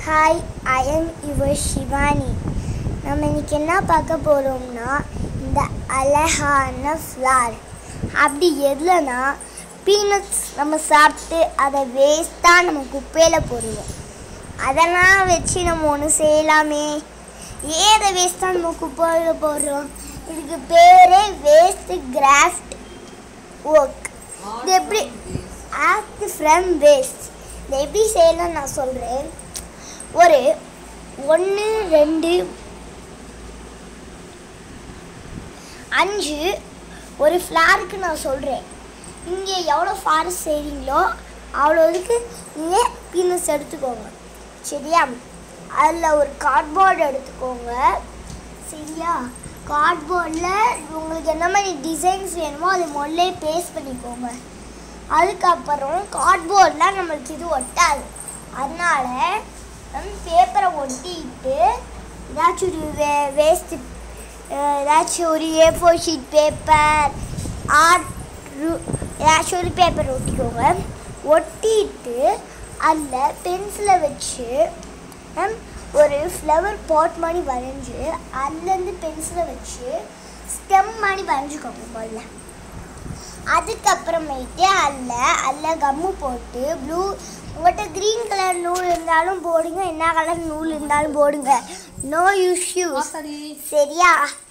hi I am your Shivani நம்ம இன்னைக்கு என்ன பார்க்க போகிறோம்னா இந்த அழகான ஃப்ளார் அப்படி எதுலனா பீனட்ஸ் நம்ம சாப்பிட்டு அதை வேஸ்ட்டாக நம்ம குப்பையில் போடுவோம் அதெல்லாம் வச்சு நம்ம ஒன்று செய்யலாமே ஏதை வேஸ்ட்டாக நம்ம குப்பையில் போடுறோம் இதுக்கு பேரே வேஸ்ட்டு கிராஃப்ட் ஒர்க் இது எப்படி ஆக்ட் ஃப்ரம் வேஸ்ட் இதை எப்படி செய்யலாம்னு நான் சொல்கிறேன் ஒரு ஒன்று ரெண்டு அஞ்சு ஒரு ஃப்ளாருக்கு நான் சொல்கிறேன் இங்கே எவ்வளோ ஃபாரஸ்ட் செய்கிறீங்களோ அவ்வளோ இதுக்கு நீங்கள் பீனஸ் எடுத்துக்கோங்க சரியா அதில் ஒரு கார்ட்போர்டு எடுத்துக்கோங்க சரியா கார்ட்போர்டில் உங்களுக்கு என்ன மாதிரி டிசைன்ஸ் வேணுமோ அதை முதல்ல பேஸ்ட் பண்ணிக்கோங்க அதுக்கப்புறம் கார்ட்போர்டில் நம்மளுக்கு இது ஒட்டாது அதனால பேப்பரை ஒட்டிட்டு ஏதாச்சும் ஒரு வே வேஸ்ட்டு ஏதாச்சும் ஒரு A four sheet paper art ஏதாச்சும் ஒரு பேப்பர் ஒட்டிக்கோங்க ஒட்டிட்டு அதில் பென்சிலை வச்சு ஹம், ஒரு ஃப்ளவர் பாட் மாதிரி வரைஞ்சி அதுலேருந்து பென்சிலை வச்சு ஸ்டெம் மாதிரி வரைஞ்சிக்கோங்க முதல்ல அதுக்கப்புறமேட்டு அதில் அதில் கம்மு போட்டு ப்ளூ உங்கள்கிட்ட க்ரீன் கலர் நூல் இருந்தாலும் போடுங்க என்ன கலர் நூல் இருந்தாலும் போடுங்க நோ இஷ்யூஸ் சரியா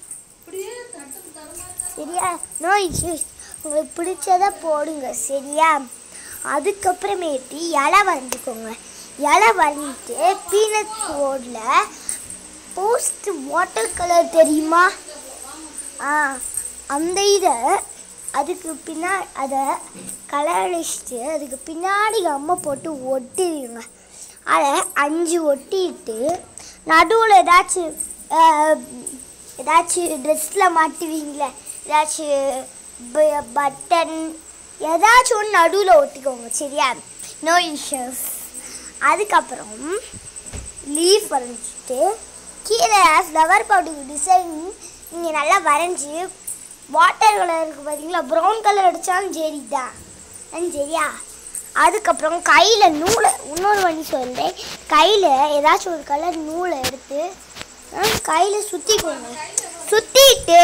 சரியா நோ இஷ்யூஸ் உங்களுக்கு பிடிச்சதை போடுங்க சரியா அதுக்கப்புறமேட்டு இலை வரைஞ்சிக்கோங்க இலை வரைஞ்சிட்டு பீனட் போர்டில் போஸ்ட் வாட்டர் கலர் தெரியுமா ஆ அந்த இதை அதுக்கு பின்னா அதை கலர் அடிச்சுட்டு அதுக்கு பின்னாடி கம்மை போட்டு ஒட்டிடுங்க அதை அஞ்சு ஒட்டிட்டு நடுவில் ஏதாச்சும் அஹ், ஏதாச்சும் ட்ரெஸ்ஸில் மாட்டுவீங்களே ஏதாச்சும் பட்டன் ஏதாச்சும் ஒன்று நடுவில் ஒட்டிக்கோங்க சரியா நோ இஷ்யூஸ் அதுக்கப்புறம் லீஃப் வரைஞ்சிட்டு கீழே ஃப்ளவர் பாட்டுக்கு டிசைன் நீங்கள் நல்லா வரைஞ்சி வாட்டர் கலர் இருக்குது பார்த்தீங்களா ப்ரௌன் கலர் அடித்தாலும் சரி தான் சரியா அதுக்கப்புறம் கையில் நூலை இன்னொரு வழி சொல்கிறேன் கையில் ஏதாச்சும் ஒரு கலர் நூலை எடுத்து கையில் சுற்றிக்கோங்க சுற்றிட்டு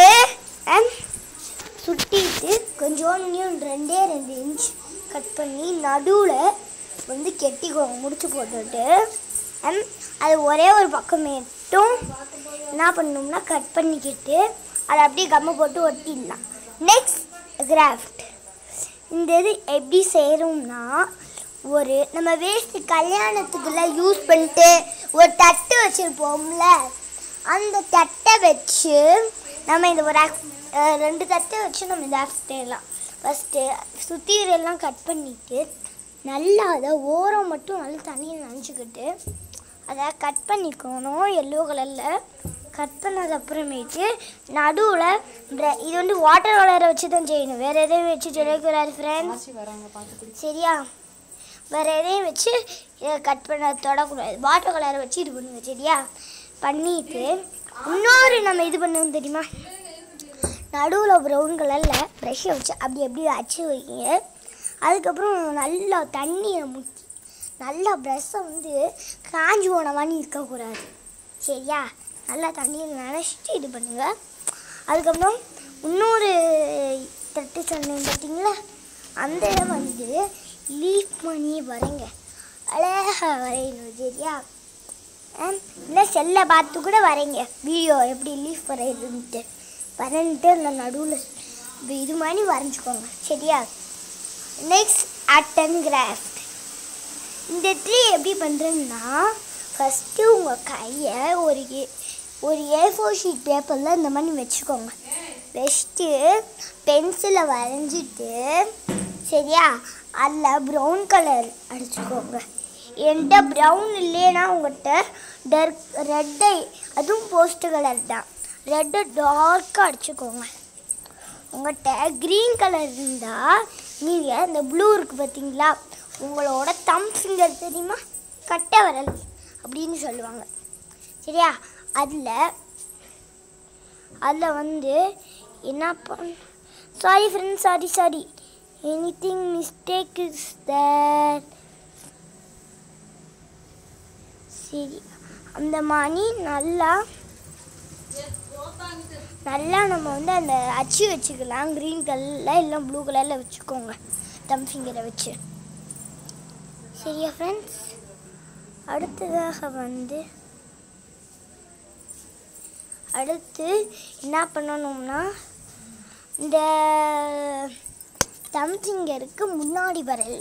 சுற்றிட்டு கொஞ்சோண்டு ரெண்டே ரெண்டு இன்ச் கட் பண்ணி நடுவில் வந்து கெட்டிக்கோங்க முடிச்சு போட்டுட்டு ஹம், அது ஒரே ஒரு பக்கம் மட்டும் என்ன பண்ணணும்னா கட் பண்ணிக்கிட்டு அதை அப்படியே கம்மு போட்டு ஒட்டிடலாம் நெக்ஸ்ட் கிராஃப்ட் இந்த இது எப்படி செய்கிறோம்னா ஒரு நம்ம வேஸ்ட் கல்யாணத்துக்குலாம் யூஸ் பண்ணிட்டு ஒரு தட்டு வச்சுருப்போம்ல அந்த தட்டை வச்சு நம்ம இந்த ஒரு act- அஹ் ரெண்டு தட்டை வச்சு நம்ம இந்த ஆக்ட் செய்யலாம் ஃபஸ்ட்டு சுத்தீரெல்லாம் கட் பண்ணிவிட்டு நல்லா அதை ஓரம் மட்டும் நல்லா தண்ணியில் நனைச்சிக்கிட்டு அதை கட் பண்ணிக்கணும் எல்லோ கலரில் கட் பண்ணது அப்புறமேட்டு நடுவில் இது வந்து வாட்டர் கலரை வச்சு தான் செய்யணும் வேறு எதையும் வச்சு செய்யக்கூடாது ஃப்ரெண்ட்ஸ் சரியா வேறு எதையும் வச்சு இதை கட் பண்ண தொடக்கூடாது வாட்டர் கலரை வச்சு இது பண்ணுங்க சரியா பண்ணிட்டு இன்னொரு நம்ம இது பண்ணுவோம் தெரியுமா நடுவில் ப்ரௌன் கலரில் ப்ரெஷ்ஷை வச்சு அப்படி அப்படி அச்சு வைங்க அதுக்கப்புறம் நல்லா தண்ணியை முக்கி நல்லா ப்ரெஷ்ஷை வந்து காஞ்சி போன மாதிரி இருக்கக்கூடாது சரியா நல்லா தண்ணியில் நினச்சிட்டு இது பண்ணுங்க அதுக்கப்புறம் இன்னொரு தட்டு சொன்னேன் பார்த்தீங்களா அந்த இடம் வந்து லீஃப் பண்ணி வரைங்க அழகாக வரையணும் சரியா இல்லை செல்லை பார்த்து கூட வரைங்க வீடியோ எப்படி லீஃப் வரையுதுன்ட்டு வரைஞ்சிட்டு அந்த நடுவில் இது மாதிரி வரைஞ்சிக்கோங்க சரியா நெக்ஸ்ட் ஆர்ட் அண்ட் கிராஃப்ட் இந்த ட்ரீ எப்படி பண்ணுறேன்னா ஃபஸ்ட்டு உங்கள் கையை ஒரு ஏ ஒரு ஏ ஃபோர் ஷீட் பேப்பரில் இந்த மாதிரி வச்சுக்கோங்க வச்சுட்டு பென்சிலை வரைஞ்சிட்டு சரியா அதில் ப்ரௌன் கலர் அடிச்சுக்கோங்க என்கிட்ட ப்ரௌன் இல்லைன்னா உங்கள்கிட்ட டர்க் ரெட்டை அதுவும் போஸ்ட் கலர் தான் ரெட்டை டார்க்காக அடிச்சுக்கோங்க உங்கள்கிட்ட க்ரீன் கலர் இருந்தால் நீங்கள் இந்த ப்ளூ இருக்குது பார்த்தீங்களா உங்களோட தம் ஃபிங்கர் தெரியுமா கட்டை விரல் அப்படின்னு சொல்லுவாங்க சரியா அதில் அதில் வந்து என்ன பண் sorry friends sorry sorry anything mistake is there சரி அந்த மணி நல்லா நல்லா நம்ம வந்து அந்த அச்சு வச்சுக்கலாம் க்ரீன் கலரில் இல்லை ப்ளூ கலரில் வச்சுக்கோங்க தம் ஃபிங்கரை வச்சு சரியா ஃப்ரெண்ட்ஸ் அடுத்ததாக வந்து அடுத்து என்ன பண்ணணும்னா இந்த தம் ஃபிங்கருக்கு முன்னாடி வரல்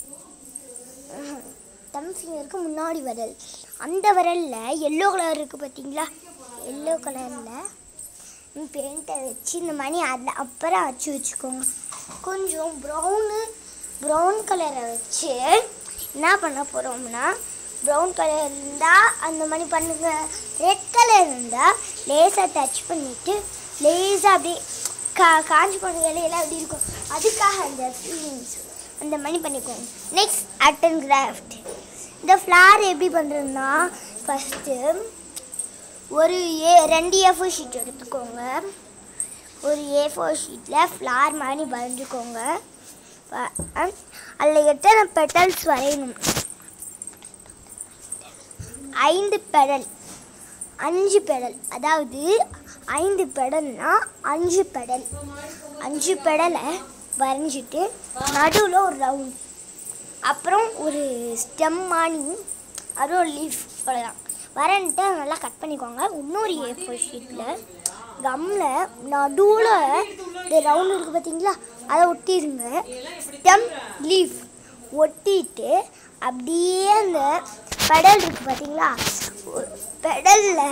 தம் ஃபிங்கருக்கு முன்னாடி வரல் அந்த விரலில் எல்லோ கலர் இருக்குது பார்த்தீங்களா எல்லோ கலரில் பெயிண்ட்டை வச்சு இந்த மணி அதில் அப்புறம் அச்சு வச்சுக்கோங்க கொஞ்சம் ப்ரௌனு ப்ரௌன் கலரை வச்சு என்ன பண்ண போகிறோம்னா ப்ரௌன் கலர் இருந்தால் அந்த மாதிரி பண்ணுங்க ரெட் கலர் இருந்தால் லேசாக டச் பண்ணிவிட்டு லேசாக அப்படியே கா காஞ்சி போன இலையெல்லாம் எப்படி இருக்கும் அதுக்காக அந்த ஃபீலிங்ஸ் அந்த மாதிரி பண்ணிக்கோங்க நெக்ஸ்ட் ஆர்ட் அண்ட் கிராஃப்ட் இந்த ஃப்ளார் எப்படி பண்ணுறதுன்னா ஃபஸ்ட்டு ஒரு ஏ ரெண்டு ஏ ஃபோர் ஷீட் எடுத்துக்கோங்க ஒரு ஏ ஃபோர் ஷீட்டில் ஃப்ளார் மாதிரி வரைஞ்சிக்கோங்க வ- அஹ் அதில் எத்தனை பெட்டல்ஸ் வரையணும் ஐந்து பெடல் அஞ்சு பெடல் அதாவது ஐந்து பெடல்னா அஞ்சு பெடல் அஞ்சு பெடலை வரைஞ்சிட்டு நடுவில் ஒரு ரவுண்ட் அப்புறம் ஒரு ஸ்டெம் மானி அப்புறம் லீஃப் அவ்வளோதான் வரன்ட்டு நல்லா கட் பண்ணிக்கோங்க இன்னொரு ஏ ஃபோர் ஷீட்டில் கம்மில் நடுவில் இந்த ரவுண்ட் இருக்குது பார்த்தீங்களா அதை ஒட்டிடுங்க ஸ்டெம் லீஃப் ஒட்டிட்டு அப்படியே அந்த பெடல் இருக்குது பார்த்தீங்களா பெடலில்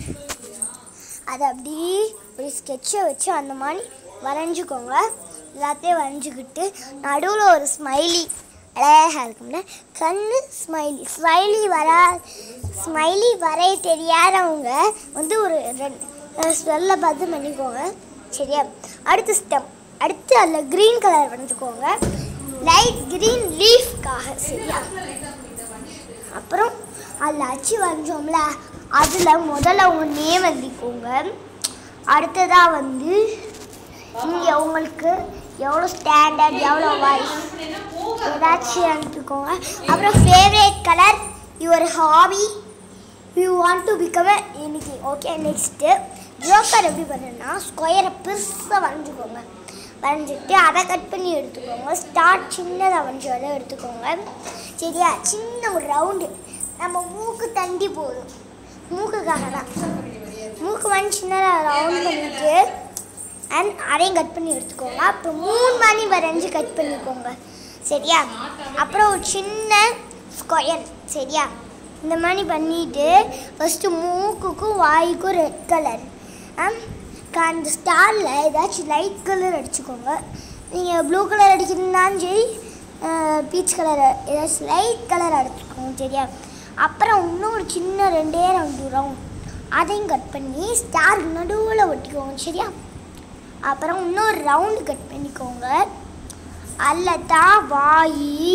அதை அப்படியே ஒரு ஸ்கெட்சை வச்சு அந்த மாதிரி வரைஞ்சிக்கோங்க எல்லாத்தையும் வரைஞ்சிக்கிட்டு நடுவில் ஒரு ஸ்மைலி அழகாக இருக்கும்ல கண்ணு ஸ்மைலி ஸ்மைலி வரா ஸ்மைலி வரைய தெரியாதவங்க வந்து ஒரு ரெண்டு ஸ்வெல்ல பார்த்து பண்ணிக்கோங்க சரியா அடுத்து ஸ்டெம் அடுத்து அதில் க்ரீன் கலர் வரைஞ்சிக்கோங்க லைட் க்ரீன் லீஃப்காக சரியா அப்புறம் அதில் அச்சு வரைஞ்சோம்ல அதில் முதல்ல உங்கள் நேம் எழுதிக்கோங்க அடுத்ததாக வந்து நீங்கள் உங்களுக்கு எவ்வளோ ஸ்டாண்டர்ட் எவ்வளோ வாய்ஸ் ஏதாச்சும் எழுதிக்கோங்க அப்புறம் favourite colour your hobby you want to become இன்னைக்கு ஓகே நெக்ஸ்ட்டு ஜோக்கர் எப்படி பண்ணுன்னா ஸ்கொயரை பெருசாக வரைஞ்சிக்கோங்க வரைஞ்சிட்டு அதை கட் பண்ணி எடுத்துக்கோங்க ஸ்டார்ட் சின்னதாக வரைஞ்சி அதை எடுத்துக்கோங்க சரியா சின்ன ஒரு ரவுண்டு நம்ம மூக்கு தண்டி போதும் மூக்குக்காக தான் மூக்கு வந்து சின்னதாக ரவுண்ட் பண்ணிட்டு அண்ட் அதையும் கட் பண்ணி எடுத்துக்கோங்க அப்புறம் மூணு மணி வரைஞ்சி கட் பண்ணிக்கோங்க சரியா அப்புறம் ஒரு சின்ன ஸ்கொயர் சரியா இந்த மாதிரி பண்ணிட்டு ஃபஸ்ட்டு மூக்குக்கும் வாய்க்கும் ரெட் கலர் அந்த ஸ்டாரில் ஏதாச்சும் லைட் கலர் அடிச்சுக்கோங்க நீங்கள் ப்ளூ கலர் அடிக்கிறதுனாலும் சரி பீச் கலர் ஏதாச்சும் லைட் கலர் அடிச்சுக்கோங்க சரியா அப்புறம் இன்னும் ஒரு சின்ன ரெண்டே ரெண்டு ரவுண்ட் அதையும் கட் பண்ணி ஸ்டார் நடுவில் ஒட்டிக்கோங்க சரியா அப்புறம் இன்னொரு ரவுண்டு கட் பண்ணிக்கோங்க அதில் தான் வாய்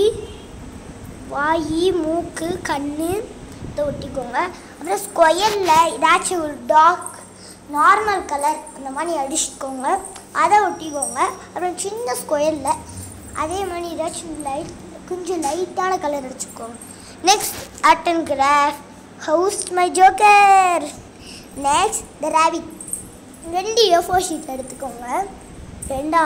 வாய் மூக்கு கண் இதை ஒட்டிக்கோங்க அப்புறம் ஸ்கொயரில் ஏதாச்சும் ஒரு டார்க் நார்மல் கலர் அந்த மாதிரி அடிச்சுக்கோங்க அதை ஒட்டிக்கோங்க அப்புறம் சின்ன ஸ்கொயரில் அதே மாதிரி ஏதாச்சும் லைட் கொஞ்சம் லைட்டான கலர் அடிச்சுக்கோங்க next art and craft house my joker next the rabbit ரெண்டு ஏ ஃபோர் ஷீட் எடுத்துக்கோங்க ரெண்டா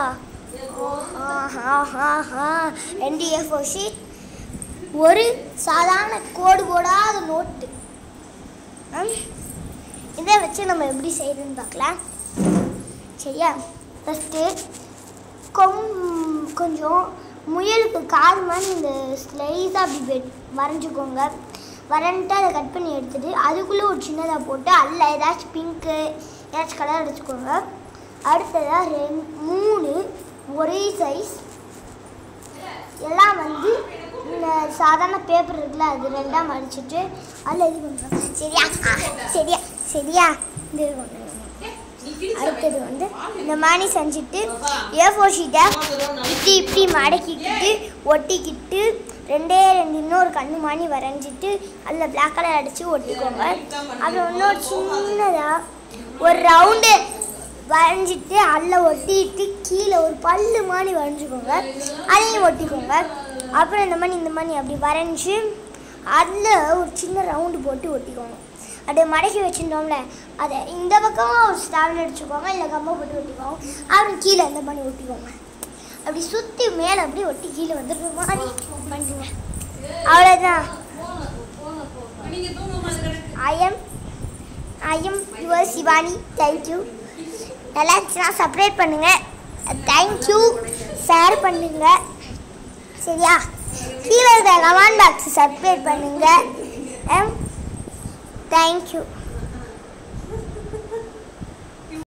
ஆஹா ரெண்டு ஏ ஃபோர் ஷீட் ஒரு சாதாரண கோடு கோடாத நோட்டு ம், இதை வச்சு நம்ம எப்படி செய்யறதுன்னு பார்க்கலாம் சரியா ஃபஸ்ட்டு கொம் கொஞ்சம் முயலுக்கு காது மாதிரி இந்த ஸ்லைஸாக அப்படி வெட் வரைஞ்சிக்கோங்க வரைஞ்சிட்டு அதை கட் பண்ணி எடுத்துட்டு அதுக்குள்ளே ஒரு சின்னதாக போட்டு அதில் ஏதாச்சும் பிங்க்கு ஏதாச்சும் கலர் அடிச்சுக்கோங்க அடுத்ததாக ரெண்டு மூணு ஒரே சைஸ் எல்லாம் வந்து இந்த சாதாரண பேப்பர் இருக்குல்ல அது ரெண்டாக மடிச்சிட்டு அதில் இது பண்ணுறோம் சரியா ஆ, சரியா சரியா இந்த இது பண்ணுறோம் அடுத்தது வந்து இந்த மாதிரி செஞ்சுட்டு ஏ ஃபோர் ஷீட்டை இப்படி இப்படி மடக்கிக்கிட்டு ஒட்டிக்கிட்டு ரெண்டே ரெண்டு இன்னொரு கண்ணு மாதிரி வரைஞ்சிட்டு அதில் பிளாக் கலர் அடித்து ஒட்டிக்கோங்க அப்புறம் இன்னொரு சின்னதாக ஒரு ரவுண்டு வரைஞ்சிட்டு அதில் ஒட்டிட்டு கீழே ஒரு பல்லு மாதிரி வரைஞ்சிக்கோங்க அதையும் ஒட்டிக்கோங்க அப்புறம் இந்த மாதிரி இந்த மாதிரி அப்படி வரைஞ்சி அதில் ஒரு சின்ன ரவுண்டு போட்டு ஒட்டிக்கோங்க அப்படியே மடக்கி வச்சுருந்தோம்ல அதை இந்த பக்கமாக ஒரு ஸ்டாவில் அடிச்சுக்கோங்க இல்லை கம்மை போட்டு ஒட்டிக்கோங்க அப்புறம் கீழே இந்த மாதிரி ஒட்டிக்கோங்க அப்படி சுற்றி மேலே அப்படியே ஒட்டி கீழே வந்துடுற மாதிரி பண்ணுங்க அவ்வளோதான் I am I am your Shivani thank you நல்லா இருந்துச்சுன்னா சப்ஸ்கிரைப் பண்ணுங்கள் தேங்க்யூ ஷேர் பண்ணுங்க சரியா கீழே இருக்கிற கமெண்ட் பாக்ஸ் சப்ஸ்கிரைப் பண்ணுங்கள் தேங்க்யூ